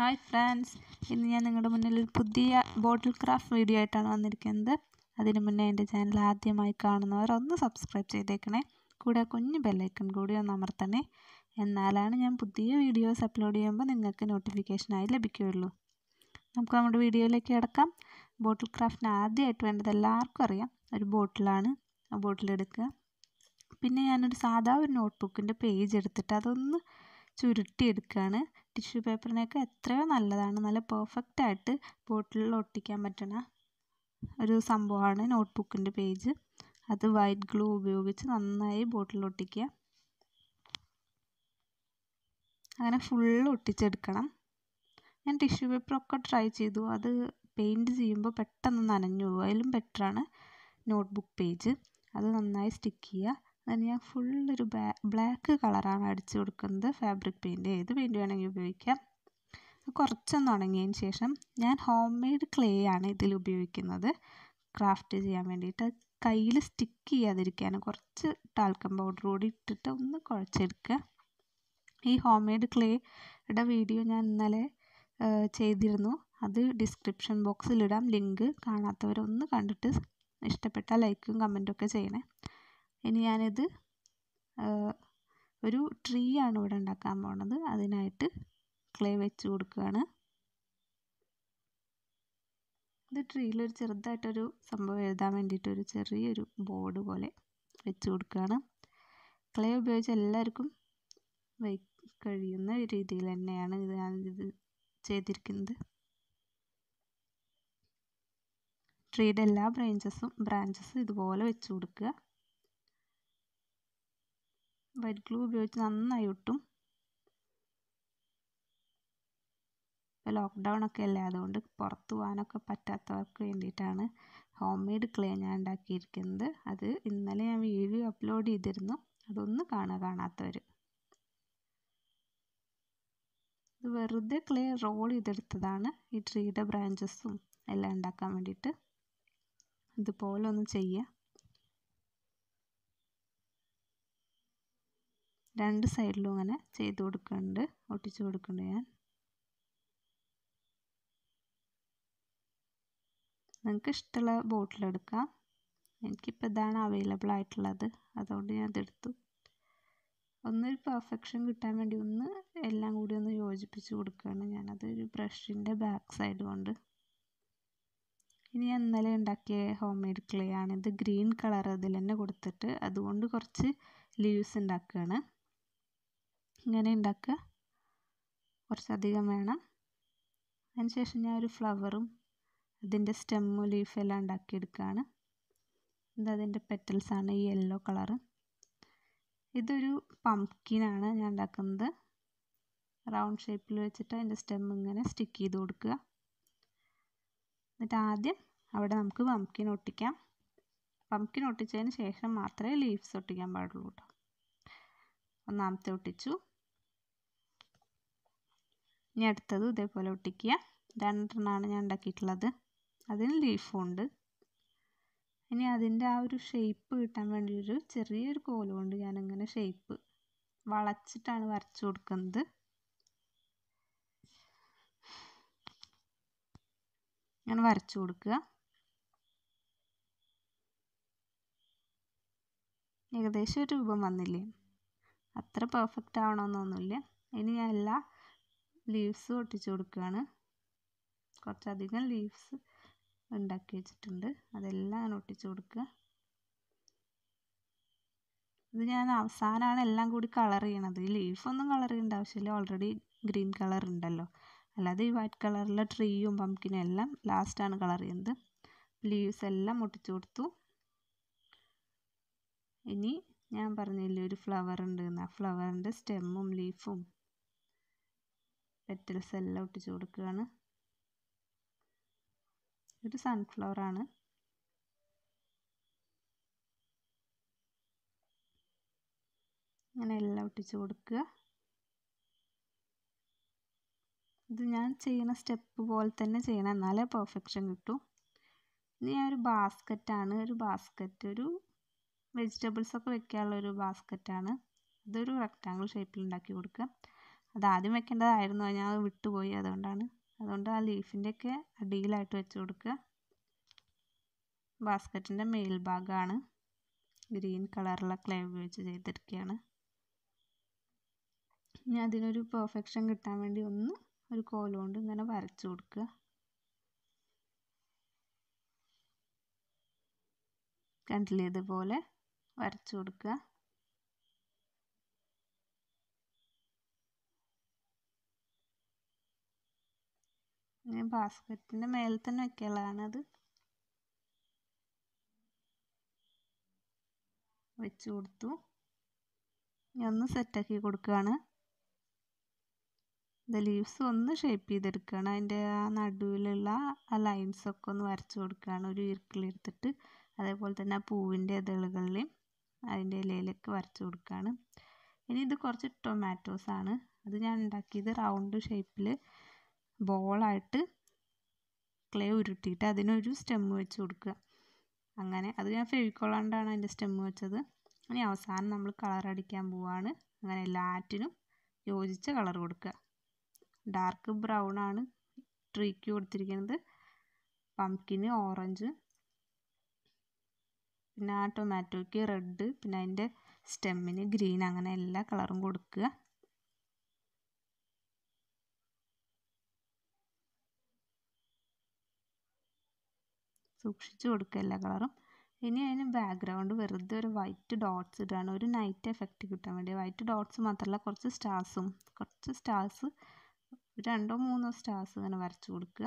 hi friends ഇന്ന് ഞാൻ നിങ്ങളുടെ മുന്നിൽ ഒരു പുതിയ ബോട്ടിൽ ക്രാഫ്റ്റ് വീഡിയോ ആയിട്ടാണ് വന്നിരിക്കുന്നത് അതിന് മുന്നേ എൻ്റെ ചാനൽ ആദ്യമായി കാണുന്നവർ ഒന്ന് സബ്സ്ക്രൈബ് ചെയ്തേക്കണേ കൂടെ കുഞ്ഞു ബെല്ലൈക്കൺ കൂടി ഒന്ന് അമർത്തണേ എന്നാലാണ് ഞാൻ പുതിയ വീഡിയോസ് അപ്ലോഡ് ചെയ്യുമ്പോൾ നിങ്ങൾക്ക് നോട്ടിഫിക്കേഷനായി ലഭിക്കുകയുള്ളൂ നമുക്ക് നമ്മുടെ വീഡിയോയിലേക്ക് കിടക്കാം ബോട്ടിൽ ക്രാഫ്റ്റിന് ആദ്യമായിട്ട് വേണ്ടത് എല്ലാവർക്കും അറിയാം ഒരു ബോട്ടിലാണ് ആ ബോട്ടിലെടുക്കുക പിന്നെ ഞാനൊരു സാധാ ഒരു നോട്ട്ബുക്കിൻ്റെ പേജ് എടുത്തിട്ട് അതൊന്ന് ചുരുട്ടിയെടുക്കുകയാണ് ടിഷ്യൂ പേപ്പറിനൊക്കെ എത്രയോ നല്ലതാണ് നല്ല പെർഫെക്റ്റ് ആയിട്ട് ബോട്ടിലിൽ ഒട്ടിക്കാൻ പറ്റണ ഒരു സംഭവമാണ് നോട്ട്ബുക്കിൻ്റെ പേജ് അത് വൈറ്റ് ഗ്ലൂ ഉപയോഗിച്ച് നന്നായി ബോട്ടിൽ ഒട്ടിക്കുക അങ്ങനെ ഫുള്ള് ഒട്ടിച്ചെടുക്കണം ഞാൻ ടിഷ്യൂ പേപ്പറൊക്കെ ട്രൈ ചെയ്തു അത് പെയിൻറ്റ് ചെയ്യുമ്പോൾ പെട്ടെന്ന് നനഞ്ഞു പോകും അതിലും ബെറ്ററാണ് നോട്ട്ബുക്ക് പേജ് അത് നന്നായി സ്റ്റിക്ക് ചെയ്യുക അതിന് ഞാൻ ഫുള്ളൊരു ബ്ലാക്ക് കളറാണ് അടിച്ചു കൊടുക്കുന്നത് ഫാബ്രിക് പെയിൻറ്റ് ഏത് പെയിൻറ്റ് വേണമെങ്കിൽ ഉപയോഗിക്കാം കുറച്ചൊന്ന് ഉണങ്ങിയതിന് ശേഷം ഞാൻ ഹോം മെയ്ഡ് ക്ലേ ആണ് ഇതിൽ ഉപയോഗിക്കുന്നത് ക്രാഫ്റ്റ് ചെയ്യാൻ വേണ്ടിയിട്ട് കയ്യിൽ സ്റ്റിക്ക് ചെയ്യാതിരിക്കാൻ കുറച്ച് ടാൽക്കം പൗഡർ കൂടി ഇട്ടിട്ട് ഒന്ന് കുഴച്ചെടുക്കുക ഈ ഹോം മെയ്ഡ് ക്ലേയുടെ വീഡിയോ ഞാൻ ഇന്നലെ ചെയ്തിരുന്നു അത് ഡിസ്ക്രിപ്ഷൻ ബോക്സിലിടാം ലിങ്ക് കാണാത്തവരൊന്ന് കണ്ടിട്ട് ഇഷ്ടപ്പെട്ടാൽ ലൈക്കും കമൻറ്റും ഒക്കെ ചെയ്യണേ ഇനി ഞാനിത് ഒരു ട്രീ ആണ് ഇവിടെ ഉണ്ടാക്കാൻ പോണത് അതിനായിട്ട് ക്ലേ വെച്ച് കൊടുക്കുകയാണ് ഇത് ട്രീയിലൊരു ചെറുതായിട്ടൊരു സംഭവം എഴുതാൻ വേണ്ടിയിട്ട് ഒരു ചെറിയൊരു ബോർഡ് പോലെ വെച്ച് കൊടുക്കുകയാണ് ക്ലേ ഉപയോഗിച്ച് എല്ലാവർക്കും വൈ കഴിയുന്ന രീതിയിൽ തന്നെയാണ് ഇത് ഞാനിത് ചെയ്തിരിക്കുന്നത് ട്രീയുടെ എല്ലാ ബ്രാഞ്ചസും ബ്രാഞ്ചസും ഇതുപോലെ വെച്ച് കൊടുക്കുക വൈറ്റ് ഗ്ലൂ ഉപയോഗിച്ച് നന്നായി ഒട്ടും ഇപ്പോൾ ലോക്ക്ഡൗൺ ഒക്കെ അല്ലേ അതുകൊണ്ട് പുറത്ത് പോകാനൊക്കെ പറ്റാത്തവർക്ക് വേണ്ടിയിട്ടാണ് ഹോം മെയ്ഡ് ക്ലേ ഞാൻ ഉണ്ടാക്കിയിരിക്കുന്നത് അത് ഇന്നലെ ഞാൻ വീഡിയോ അപ്ലോഡ് ചെയ്തിരുന്നു അതൊന്ന് കാണുക കാണാത്തവർ ഇത് വെറുതെ ക്ലേ റോൾ ചെയ്തെടുത്തതാണ് ഈ ട്രീയുടെ ബ്രാഞ്ചസും എല്ലാം ഉണ്ടാക്കാൻ വേണ്ടിയിട്ട് ഇതുപോലെ ഒന്ന് ചെയ്യുക രണ്ട് സൈഡിലും ഇങ്ങനെ ചെയ്ത് കൊടുക്കുന്നുണ്ട് ഒട്ടിച്ച് കൊടുക്കുന്നുണ്ട് ഞാൻ നിങ്ങൾക്ക് ഇഷ്ടമുള്ള ബോട്ടിലെടുക്കാം എനിക്കിപ്പോൾ ഇതാണ് അവൈലബിൾ ആയിട്ടുള്ളത് അതുകൊണ്ട് ഞാൻ അതെടുത്തു ഒന്നൊരു പെർഫെക്ഷൻ കിട്ടാൻ വേണ്ടി ഒന്ന് എല്ലാം കൂടി ഒന്ന് യോജിപ്പിച്ച് കൊടുക്കുകയാണ് ഞാനത് ഒരു ബ്രഷിൻ്റെ ബാക്ക് സൈഡ് കൊണ്ട് ഇനി ഞാൻ ഇന്നലെ ഉണ്ടാക്കിയ ഹോം മെയ്ഡ് ക്ലേ ആണ് ഇത് ഗ്രീൻ കളർ അതിൽ തന്നെ കൊടുത്തിട്ട് അതുകൊണ്ട് കുറച്ച് ലീവ്സ് ഉണ്ടാക്കുകയാണ് ഇങ്ങനെ ഉണ്ടാക്കുക കുറച്ചധികം വേണം അതിനുശേഷം ഞാൻ ഒരു ഫ്ലവറും അതിൻ്റെ സ്റ്റെമ്മും ലീഫെല്ലാം ഉണ്ടാക്കിയെടുക്കുകയാണ് ഇത് അതിൻ്റെ പെറ്റൽസാണ് ഈ യെല്ലോ കളറ് ഇതൊരു പംകിനാണ് ഞാൻ ഉണ്ടാക്കുന്നത് റൗണ്ട് ഷേപ്പിൽ വെച്ചിട്ട് അതിൻ്റെ സ്റ്റെം ഇങ്ങനെ സ്റ്റിക്ക് ചെയ്ത് കൊടുക്കുക എന്നിട്ട് ആദ്യം അവിടെ നമുക്ക് പംകിൻ ഒട്ടിക്കാം പംകിൻ ഒട്ടിച്ചതിന് ശേഷം മാത്രമേ ലീവ്സ് ഒട്ടിക്കാൻ പാടുള്ളൂ കേട്ടോ ഒന്നാമത്തെ ഒട്ടിച്ചു ഇനി അടുത്തത് ഇതേപോലെ ഒട്ടിക്കുക രണ്ടെണ്ണമാണ് ഞാൻ ഉണ്ടാക്കിയിട്ടുള്ളത് അതിന് ലീഫും ഉണ്ട് ഇനി അതിൻ്റെ ആ ഒരു ഷേപ്പ് കിട്ടാൻ വേണ്ടി ഒരു ചെറിയൊരു കോല് കൊണ്ട് ഞാനിങ്ങനെ ഷേപ്പ് വളച്ചിട്ടാണ് വരച്ചു കൊടുക്കുന്നത് ഇങ്ങനെ വരച്ചു കൊടുക്കുക ഏകദേശം ഒരു രൂപം വന്നില്ലേ അത്ര പെർഫെക്റ്റ് ആവണമെന്നൊന്നുമില്ല ഇനി ഞാൻ എല്ലാ ലീവ്സും ഒട്ടിച്ചു കൊടുക്കുകയാണ് കുറച്ചധികം ലീവ്സ് ഉണ്ടാക്കി വെച്ചിട്ടുണ്ട് അതെല്ലാം ഞാൻ ഒട്ടിച്ചു കൊടുക്കുക ഇത് ഞാൻ അവസാനമാണ് എല്ലാം കൂടി കളർ ചെയ്യണത് ഈ ലീഫൊന്നും കളർ ചെയ്യേണ്ട ആവശ്യമില്ല ഓൾറെഡി ഗ്രീൻ കളർ ഉണ്ടല്ലോ അല്ലാതെ ഈ വൈറ്റ് കളറിലെ ട്രീയും പംകിനും എല്ലാം ലാസ്റ്റാണ് കളർ ചെയ്യുന്നത് ലീവ്സ് എല്ലാം ഒട്ടിച്ചു കൊടുത്തു ഇനി ഞാൻ പറഞ്ഞില്ലേ ഒരു ഫ്ലവർ ഉണ്ട് എന്ന് ആ ഫ്ലവറിൻ്റെ സ്റ്റെമ്മും ലീഫും പെറ്റൽസ് എല്ലാം ഒട്ടിച്ചു കൊടുക്കുകയാണ് ഒരു സൺഫ്ലവർ ആണ് അങ്ങനെ എല്ലാം ഒട്ടിച്ചു കൊടുക്കുക ഇത് ഞാൻ ചെയ്യുന്ന സ്റ്റെപ്പ് പോലെ തന്നെ ചെയ്യണം എന്നാലേ പെർഫെക്ഷൻ കിട്ടൂ ഇനി ഞാൻ ഒരു ബാസ്ക്കറ്റാണ് ഒരു ബാസ്ക്കറ്റ് ഒരു വെജിറ്റബിൾസ് ഒക്കെ വെക്കാനുള്ള ഒരു ബാസ്ക്കറ്റാണ് ഇതൊരു റെക്റ്റാങ്കിൾ ഷേപ്പിൽ ഉണ്ടാക്കി കൊടുക്കുക അത് ആദ്യം വെക്കേണ്ടതായിരുന്നു അത് ഞാൻ വിട്ടുപോയി അതുകൊണ്ടാണ് അതുകൊണ്ട് ആ ലീഫിൻ്റെയൊക്കെ അടിയിലായിട്ട് വെച്ച് കൊടുക്കുക ബാസ്ക്കറ്റിൻ്റെ മേൽഭാഗമാണ് ഗ്രീൻ കളറുള്ള ക്ലേ ഉപയോഗിച്ച് ചെയ്തെടുക്കുകയാണ് ഇനി അതിനൊരു പെർഫെക്ഷൻ കിട്ടാൻ വേണ്ടി ഒന്ന് ഒരു കോലുകൊണ്ട് ഇങ്ങനെ വരച്ചു കൊടുക്കുക കണ്ടില്ലേ ഇതുപോലെ വരച്ചു കൊടുക്കുക ഇനി ബാസ്ക്കറ്റിൻ്റെ മേലെ തന്നെ വെക്കാനുള്ളതാണ് അത് വെച്ച് കൊടുത്തു ഇനി ഒന്ന് സെറ്റാക്കി കൊടുക്കുകയാണ് ഇത് ലീവ്സ് ഒന്ന് ഷേപ്പ് ചെയ്തെടുക്കുകയാണ് അതിൻ്റെ ആ നടുവിലുള്ള ആ ലൈൻസൊക്കെ ഒന്ന് വരച്ചു കൊടുക്കുകയാണ് ഒരു ഇറുക്കിലെടുത്തിട്ട് അതേപോലെ തന്നെ ആ പൂവിൻ്റെ ഇതളുകളിലെയും അതിൻ്റെ ഇലയിലൊക്കെ വരച്ചു കൊടുക്കുകയാണ് ഇനി ഇത് കുറച്ച് ടൊമാറ്റോസ് ആണ് അത് ഞാൻ ഉണ്ടാക്കിയത് റൗണ്ട് ഷേപ്പിൽ ബോളായിട്ട് ക്ലേ ഉരുട്ടിയിട്ട് അതിനൊരു സ്റ്റെമ്മ് വെച്ച് കൊടുക്കുക അങ്ങനെ അത് ഞാൻ ഫെവിക്കോളാണ്ടാണ് അതിൻ്റെ സ്റ്റെമ്മ് വെച്ചത് ഇനി അവസാനം നമ്മൾ കളർ അടിക്കാൻ പോവാണ് അങ്ങനെ എല്ലാറ്റിനും യോജിച്ച കളർ കൊടുക്കുക ഡാർക്ക് ബ്രൗൺ ആണ് ട്രീക്ക് കൊടുത്തിരിക്കുന്നത് പംകിന് ഓറഞ്ച് പിന്നെ ആ ടൊമാറ്റോയ്ക്ക് റെഡ് പിന്നെ അതിൻ്റെ സ്റ്റെമ്മിന് ഗ്രീൻ അങ്ങനെ എല്ലാ കളറും കൊടുക്കുക സൂക്ഷിച്ച് കൊടുക്കുക എല്ലാ കളറും ഇനി അതിന് ബാക്ക്ഗ്രൗണ്ട് വെറുതെ ഒരു വൈറ്റ് ഡോട്ട്സ് ഇടുകയാണ് ഒരു നൈറ്റ് എഫക്റ്റ് കിട്ടാൻ വേണ്ടി വൈറ്റ് ഡോട്ട്സ് മാത്രമല്ല കുറച്ച് സ്റ്റാർസും കുറച്ച് സ്റ്റാർസ് രണ്ടോ മൂന്നോ സ്റ്റാർസ് ഇങ്ങനെ വരച്ചു കൊടുക്കുക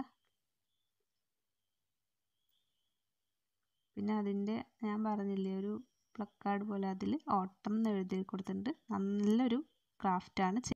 പിന്നെ അതിൻ്റെ ഞാൻ പറഞ്ഞില്ലേ ഒരു പ്ലക്കാർഡ് പോലെ അതിൽ ഓട്ടം എന്ന് എഴുതി കൊടുത്തിട്ടുണ്ട് നല്ലൊരു ക്രാഫ്റ്റാണ്